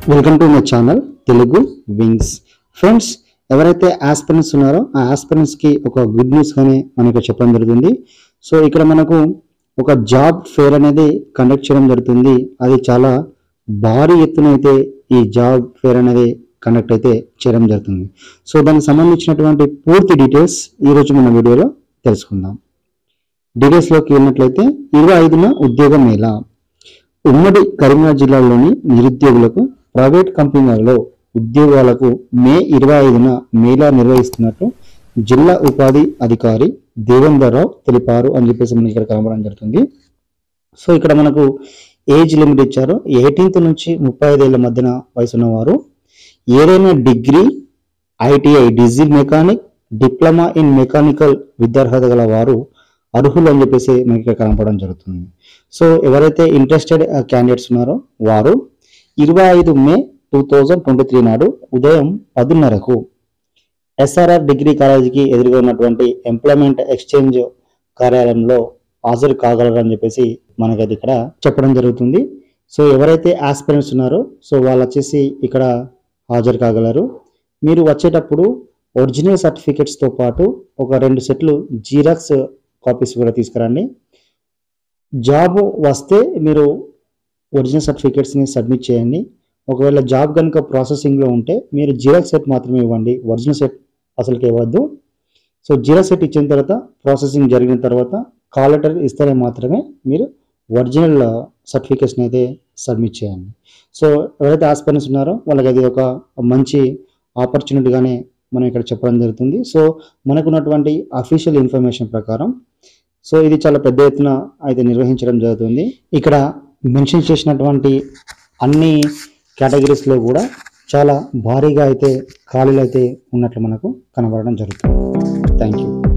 welcome to my channel Telugu wings friends ఎవరైతే aspirants ఉన్నారో ఆ ఆస్పిరెంట్స్ కి ఒక గుడ్ న్యూస్ గానే మనకి చెప్పడం జరుగుతుంది సో ఇక్కడ మనకు ఒక జాబ్ ఫేర్ అనేది కండక్ట్ చేయడం జరుగుతుంది అది చాలా భారీ ఎత్తున అయితే ఈ జాబ్ ఫేర్ అనేది కండక్ట్ అయితే చేయడం జరుగుతుంది సో దానికి సంబంధించినటువంటి పూర్తి డీటెయిల్స్ ఈ రోజు మన వీడియోలో తెలుసుకుందాం డీటెయిల్స్ లోకి వెళ్ళినట్లయితే ఇరవై ఐదున ఉద్యోగ మేళా ఉమ్మడి కరీంనగర్ జిల్లాలోని నిరుద్యోగులకు ప్రైవేట్ కంపెనీలలో ఉద్యోగాలకు మే ఇరవై ఐదున మేళా నిర్వహిస్తున్నట్లు జిల్లా ఉపాధి అధికారి దేవేందర్ రావు తెలిపారు అని చెప్పేసి మనకి ఇక్కడ కనబడడం జరుగుతుంది సో ఇక్కడ మనకు ఏజ్ లిమిట్ ఇచ్చారు ఎయిటీన్త్ నుంచి ముప్పై ఐదేళ్ల మధ్యన వయసు ఉన్నవారు ఏదైనా degree ITI diesel mechanic diploma in mechanical విద్యార్హత గల వారు అర్హులు అని చెప్పేసి మనకి ఇక్కడ కనపడడం జరుగుతుంది సో ఎవరైతే ఇంట్రెస్టెడ్ క్యాండిడేట్స్ ఉన్నారో వారు ఇరవై ఐదు May two thousand twenty three నాడు ఉదయం పదిన్నరకు ఎస్ఆర్ఆర్ డిగ్రీ కాలేజీకి ఎదురుగా ఉన్నటువంటి ఎంప్లాయ్మెంట్ ఎక్స్చేంజ్ కార్యాలయంలో హాజరు కాగలరు అని చెప్పేసి మనకైతే ఇక్కడ చెప్పడం జరుగుతుంది సో ఎవరైతే ఆస్పిరెంట్స్ ఉన్నారో సో వాళ్ళు వచ్చేసి ఇక్కడ హాజరు కాగలరు మీరు వచ్చేటప్పుడు ఒరిజినల్ సర్టిఫికెట్స్తో పాటు ఒక రెండు సెట్లు జీరాక్స్ కాపీస్ కూడా తీసుకురండి జాబ్ వస్తే మీరు ఒరిజినల్ సర్టిఫికేట్స్ని సబ్మిట్ చేయండి ఒకవేళ జాబ్ కనుక ప్రాసెసింగ్లో ఉంటే మీరు జిరాక్స్ సెట్ మాత్రమే ఇవ్వండి ఒరిజినల్ సెట్ అసలుకి ఇవ్వద్దు సో జిరాక్స్ సెట్ ఇచ్చిన తర్వాత ప్రాసెసింగ్ జరిగిన తర్వాత కాల్ లెటర్ ఇస్తేనే మాత్రమే మీరు ఒరిజినల్ సర్టిఫికేట్స్ని అయితే సబ్మిట్ చేయండి సో ఎవరైతే ఆస్పిరెంట్స్ ఉన్నారో వాళ్ళకి అది ఒక మంచి ఆపర్చునిటీగానే మనం ఇక్కడ చెప్పడం జరుగుతుంది సో మనకున్నటువంటి అఫీషియల్ ఇన్ఫర్మేషన్ ప్రకారం సో ఇది చాలా పెద్ద ఎత్తున అయితే నిర్వహించడం జరుగుతుంది ఇక్కడ మెన్షన్ చేసినటువంటి అన్ని కేటగిరీస్లో కూడా చాలా భారీగా అయితే ఖాళీలు అయితే ఉన్నట్లు మనకు కనబడడం జరుగుతుంది థ్యాంక్ యూ